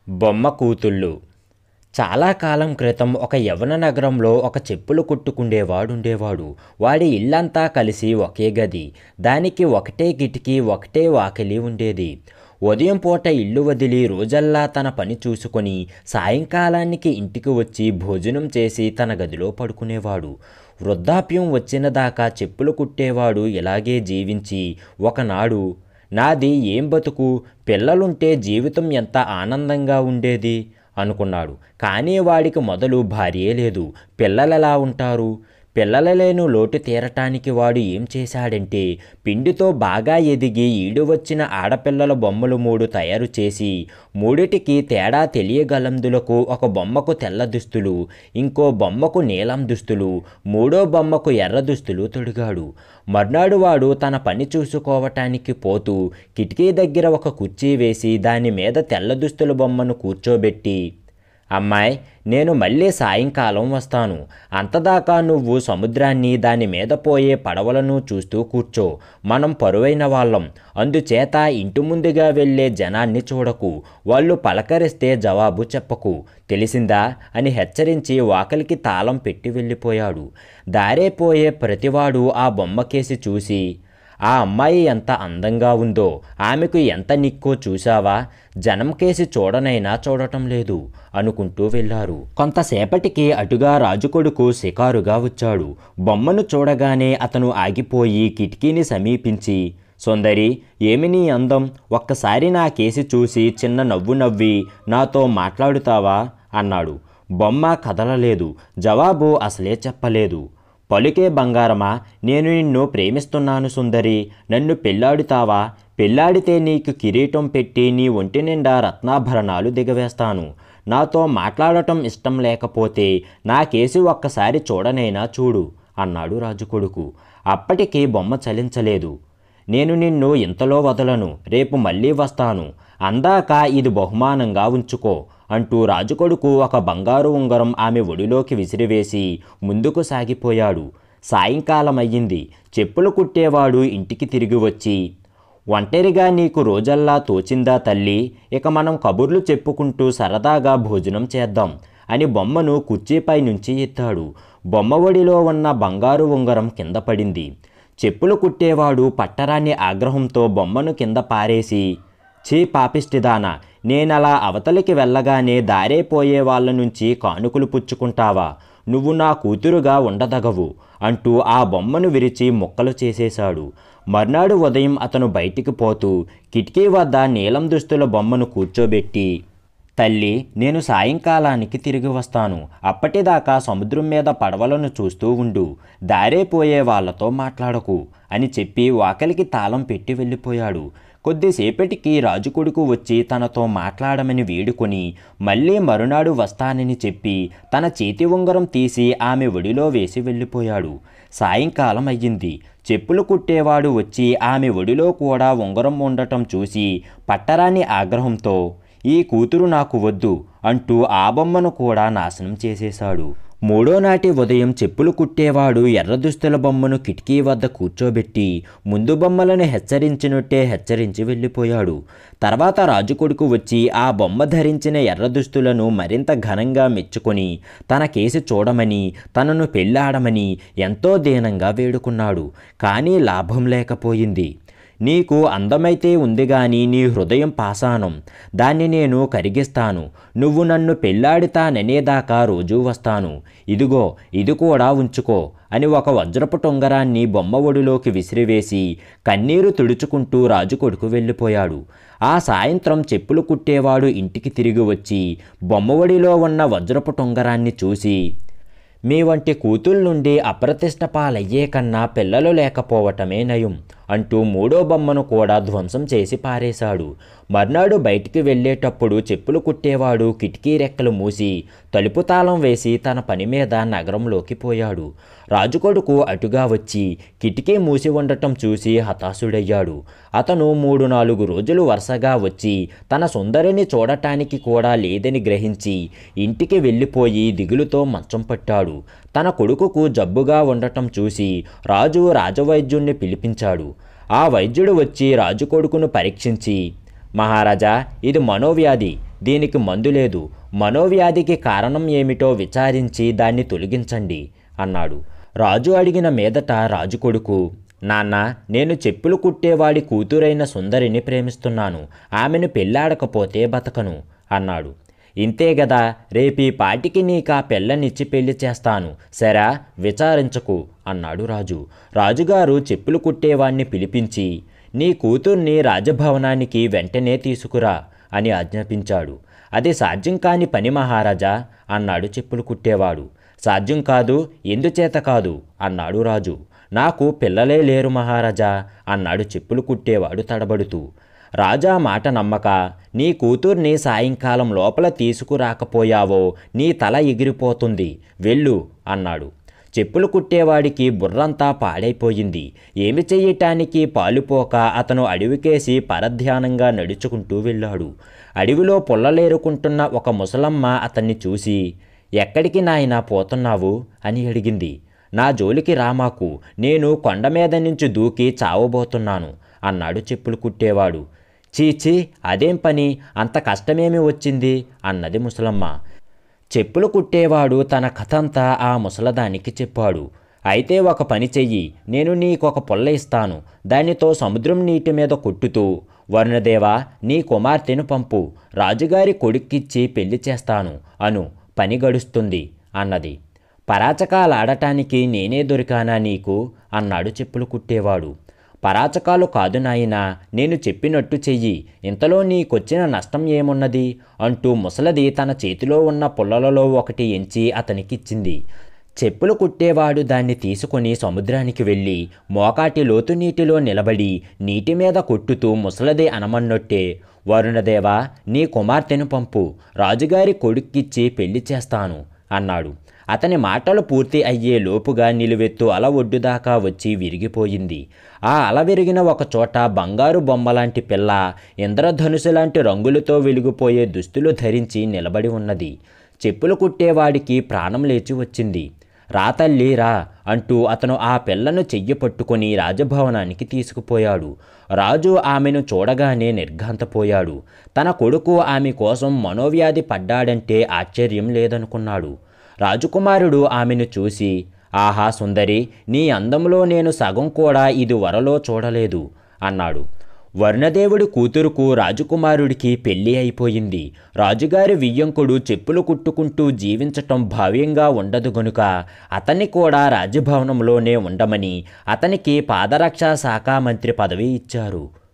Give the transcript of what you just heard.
బొమ్మ కూతుళ్ళు చాలా కాలం క్రితం ఒక యవన నగరంలో ఒక చెప్పులు కుట్టుకుండేవాడుండేవాడు వాడి ఇల్లంతా కలిసి ఒకే గది దానికి ఒకటే కిటికీ ఒకటే వాకిలి ఉండేది ఉదయం పూట ఇల్లు వదిలి రోజల్లా తన పని చూసుకొని సాయంకాలానికి ఇంటికి వచ్చి భోజనం చేసి తన గదిలో పడుకునేవాడు వృద్ధాప్యం వచ్చిన దాకా చెప్పులు కుట్టేవాడు ఇలాగే జీవించి ఒకనాడు నాది ఏం బతుకు పిల్లలుంటే జీవితం ఎంత ఆనందంగా ఉండేది అనుకున్నాడు కానీ వాడికి మొదలు భార్యే లేదు పిల్లలెలా ఉంటారు పిల్లల లేను లోటు తీరటానికి వాడు ఏం చేశాడంటే పిండితో బాగా ఎదిగి ఈడు వచ్చిన ఆడపిల్లల బొమ్మలు మూడు తయారు చేసి మూడిటికి తేడా తెలియగలందులకు ఒక బొమ్మకు తెల్ల దుస్తులు ఇంకో బొమ్మకు నీలం దుస్తులు మూడో బొమ్మకు ఎర్ర దుస్తులు తొడిగాడు మర్నాడు వాడు తన పని చూసుకోవటానికి పోతూ కిటికీ దగ్గర ఒక కుర్చీ వేసి దాని మీద తెల్ల దుస్తుల బొమ్మను కూర్చోబెట్టి అమ్మాయి నేను మళ్ళీ సాయంకాలం వస్తాను అంతదాకా నువ్వు సముద్రాన్ని దాని మీద పోయే పడవలను చూస్తూ కూర్చో మనం పరువైన వాళ్ళం అందుచేత ఇంటి ముందుగా వెళ్ళే జనాన్ని చూడకు వాళ్ళు పలకరిస్తే జవాబు చెప్పకు తెలిసిందా అని హెచ్చరించి వాకలికి తాళం పెట్టి వెళ్ళిపోయాడు దారే పోయే ప్రతివాడు ఆ బొమ్మకేసి చూసి ఆ అమ్మాయి ఎంత అందంగా ఉందో ఆమెకు ఎంత నిక్కో చూశావా జనం కేసి చూడనైనా చూడటం లేదు అనుకుంటూ వెళ్ళారు కొంతసేపటికి అటుగా రాజుకొడుకు షికారుగా వచ్చాడు బొమ్మను చూడగానే అతను ఆగిపోయి కిటికీని సమీపించి సుందరి ఏమి నీ అందం ఒక్కసారి నా కేసి చూసి చిన్న నవ్వు నవ్వి నాతో మాట్లాడుతావా అన్నాడు బొమ్మ కదలలేదు జవాబు అసలే చెప్పలేదు పలుకే బంగారమా నేను నిన్ను ప్రేమిస్తున్నాను సుందరి నన్ను పెళ్ళాడుతావా పెళ్ళాడితే నీకు కిరీటం పెట్టి నీ ఒంటి నిండా రత్నాభరణాలు దిగవేస్తాను నాతో మాట్లాడటం ఇష్టం లేకపోతే నా కేసి ఒక్కసారి చూడనైనా చూడు అన్నాడు రాజుకొడుకు అప్పటికి బొమ్మ చలించలేదు నేను నిన్ను ఇంతలో వదలను రేపు మళ్ళీ వస్తాను అందాక ఇది బహుమానంగా ఉంచుకో అంటూ రాజుకొడుకు ఒక బంగారు ఉంగరం ఆమె ఒడిలోకి విసిరివేసి ముందుకు సాగిపోయాడు సాయంకాలం అయ్యింది చెప్పులు కుట్టేవాడు ఇంటికి తిరిగి వచ్చి ఒంటరిగా నీకు రోజల్లా తోచిందా తల్లి ఇక మనం కబుర్లు చెప్పుకుంటూ సరదాగా భోజనం చేద్దాం అని బొమ్మను కుర్చీపై నుంచి ఎత్తాడు బొమ్మ ఒడిలో ఉన్న బంగారు ఉంగరం కింద పడింది చెప్పులు కుట్టేవాడు పట్టరాని ఆగ్రహంతో బొమ్మను కింద పారేసి చీ పాపిష్టిదానా నేనలా అవతలికి వెళ్ళగానే దారే పోయే వాళ్ళ నుంచి కానుకలు పుచ్చుకుంటావా నువ్వు నా కూతురుగా ఉండదగవు అంటూ ఆ బొమ్మను విరిచి ముక్కలు చేసేశాడు మర్నాడు ఉదయం అతను బయటికి పోతూ కిటికీ వద్ద నీలం దుస్తుల బొమ్మను కూర్చోబెట్టి తల్లి నేను సాయంకాలానికి తిరిగి వస్తాను అప్పటిదాకా సముద్రం మీద పడవలను చూస్తూ ఉండు దారే పోయే వాళ్ళతో మాట్లాడకు అని చెప్పి వాకలికి తాళం పెట్టి వెళ్ళిపోయాడు కొద్దిసేపటికి రాజు కొడుకు వచ్చి తనతో మాట్లాడమని వేడుకొని మళ్ళీ మరునాడు వస్తానని చెప్పి తన చేతి ఉంగరం తీసి ఆమె ఒడిలో వేసి వెళ్ళిపోయాడు సాయంకాలం అయ్యింది చెప్పులు కుట్టేవాడు వచ్చి ఆమె ఒడిలో కూడా ఉంగరం ఉండటం చూసి పట్టరాని ఆగ్రహంతో ఈ కూతురు నాకు వద్దు అంటూ ఆ బొమ్మను కూడా నాశనం చేసేశాడు మూడో నాటి ఉదయం చెప్పులు కుట్టేవాడు ఎర్ర దుస్తుల బొమ్మను కిటికీ వద్ద కూర్చోబెట్టి ముందు బొమ్మలను హెచ్చరించినట్టే హెచ్చరించి వెళ్ళిపోయాడు తర్వాత రాజు కొడుకు వచ్చి ఆ బొమ్మ ధరించిన ఎర్ర దుస్తులను మరింత ఘనంగా మెచ్చుకొని తన కేసి చూడమని తనను పెళ్ళాడమని ఎంతో దీనంగా వేడుకున్నాడు కానీ లాభం లేకపోయింది నీకు అందమైతే ఉంది గాని నీ హృదయం పాసానం దాన్ని నేను కరిగిస్తాను నువ్వు నన్ను పెళ్ళాడుతాననేదాకా రోజూ వస్తాను ఇదిగో ఇది కూడా ఉంచుకో అని ఒక వజ్రపు టొంగరాన్ని బొమ్మ ఒడిలోకి విసిరివేసి కన్నీరు తుడుచుకుంటూ రాజు కొడుకు వెళ్ళిపోయాడు ఆ సాయంత్రం చెప్పులు కుట్టేవాడు ఇంటికి తిరిగి వచ్చి బొమ్మ ఒడిలో ఉన్న వజ్రపు టొంగరాన్ని చూసి మీ వంటి కూతుళ్ళ నుండి అప్రతిష్ట పాలయ్యే కన్నా పిల్లలు లేకపోవటమే నయం అంటూ మూడో బొమ్మను కూడా ధ్వంసం చేసి పారేశాడు మర్నాడు బయటికి వెళ్ళేటప్పుడు చెప్పులు కుట్టేవాడు కిటికీ రెక్కలు మూసి తలుపు తాళం వేసి తన పని మీద నగరంలోకి పోయాడు రాజుకొడుకు అటుగా వచ్చి కిటికీ మూసి ఉండటం చూసి హతాశుడయ్యాడు అతను మూడు నాలుగు రోజులు వరుసగా వచ్చి తన సుందరిని చూడటానికి కూడా లేదని గ్రహించి ఇంటికి వెళ్ళిపోయి దిగులుతో మంచం పట్టాడు తన కొడుకుకు జబ్బుగా ఉండటం చూసి రాజు రాజవైద్యుణ్ణి పిలిపించాడు ఆ వైద్యుడు వచ్చి రాజు కొడుకును పరీక్షించి మహారాజా ఇది మనోవ్యాధి దీనికి మందు లేదు మనోవ్యాధికి కారణం ఏమిటో విచారించి దాన్ని తొలగించండి అన్నాడు రాజు అడిగిన మీదట రాజు కొడుకు నాన్న నేను చెప్పులు కుట్టేవాడి కూతురైన సుందరిని ప్రేమిస్తున్నాను ఆమెను పెళ్ళాడకపోతే బతకను అన్నాడు ఇంతే గదా రేపీ పాటికి నీకా పెళ్ళనిచ్చి పెళ్లి చేస్తాను సరా విచారించకు అన్నాడు రాజు రాజుగారు చెప్పులు కుట్టేవాణ్ణి పిలిపించి నీ కూతుర్ని రాజభవనానికి వెంటనే తీసుకురా అని ఆజ్ఞాపించాడు అది సాధ్యం కాని పని మహారాజా అన్నాడు చెప్పులు కుట్టేవాడు సాధ్యం కాదు ఎందుచేత కాదు అన్నాడు రాజు నాకు పిల్లలే లేరు మహారాజా అన్నాడు చెప్పులు కుట్టేవాడు తడబడుతూ రాజా మాట నమ్మక నీ కూతుర్ని సాయంకాలం లోపల తీసుకురాకపోయావో నీ తల ఎగిరిపోతుంది వెళ్ళు అన్నాడు చెప్పులు కుట్టేవాడికి బుర్రంతా పాడైపోయింది ఏమి చెయ్యటానికి పాలుపోక అతను అడవికేసి పరధ్యానంగా నడుచుకుంటూ వెళ్ళాడు అడవిలో పుల్లలేరుకుంటున్న ఒక ముసలమ్మ అతన్ని చూసి ఎక్కడికి నాయనా పోతున్నావు అని అడిగింది నా జోలికి రామాకు నేను కొండ మీద నుంచి దూకి చావబోతున్నాను అన్నాడు చెప్పులు కుట్టేవాడు చీచీ అదేం పని అంత కష్టమేమి వచ్చింది అన్నది ముసలమ్మ చెప్పులు కుట్టేవాడు తన కథంతా ఆ ముసలదానికి చెప్పాడు అయితే ఒక పని చెయ్యి నేను నీకొక పొల్ల ఇస్తాను దానితో సముద్రం నీటి మీద కొట్టుతూ వరుణదేవా నీ కుమార్తెను పంపు రాజుగారి కొడుక్కిచ్చి పెళ్లి చేస్తాను అను పని గడుస్తుంది అన్నది పరాచకాలాడటానికి నేనే దొరికానా నీకు అన్నాడు చెప్పులు కుట్టేవాడు పరాచకాలు కాదు నాయనా నేను చెప్పినట్టు చెయ్యి ఇంతలో నీకొచ్చిన నష్టం ఏమున్నది అంటూ ముసలది తన చేతిలో ఉన్న పుల్లలలో ఒకటి ఎంచి అతనికిచ్చింది చెప్పులు కుట్టేవాడు దాన్ని తీసుకొని సముద్రానికి వెళ్ళి మోకాటి లోతు నీటిలో నిలబడి నీటి మీద కొట్టుతూ ముసలది అనమన్నట్టే వరుణదేవా నీ కుమార్తెను పంపు రాజుగారి కొడుక్కిచ్చి పెళ్లి చేస్తాను అన్నాడు అతని మాటలు పూర్తి అయ్యే లోపుగా నిలువెత్తు అల ఒడ్డుదాకా వచ్చి విరిగిపోయింది ఆ అల విరిగిన ఒక చోట బంగారు బొమ్మలాంటి పిల్ల ఇంద్రధనుసు లాంటి రంగులతో వెలిగిపోయే దుస్తులు ధరించి నిలబడి ఉన్నది చెప్పులు కుట్టేవాడికి ప్రాణం లేచి వచ్చింది రా తల్లి రా అంటూ అతను ఆ పిల్లను చెయ్యి పట్టుకొని రాజభవనానికి తీసుకుపోయాడు రాజు ఆమెను చూడగానే నిర్ఘాంతపోయాడు తన కొడుకు ఆమె కోసం మనోవ్యాధి పడ్డాడంటే ఆశ్చర్యం లేదనుకున్నాడు రాజకుమారుడు ఆమెను చూసి ఆహా సుందరి నీ అందంలో నేను సగం కూడా ఇది వరలో చూడలేదు అన్నాడు వర్ణదేవుడి కూతురుకు రాజకుమారుడికి పెళ్లి అయిపోయింది రాజుగారి వియ్యంకుడు చెప్పులు కుట్టుకుంటూ జీవించటం భావ్యంగా ఉండదు గనుక అతన్ని కూడా రాజభవనంలోనే ఉండమని అతనికి పాదరక్షా శాఖ మంత్రి పదవి ఇచ్చారు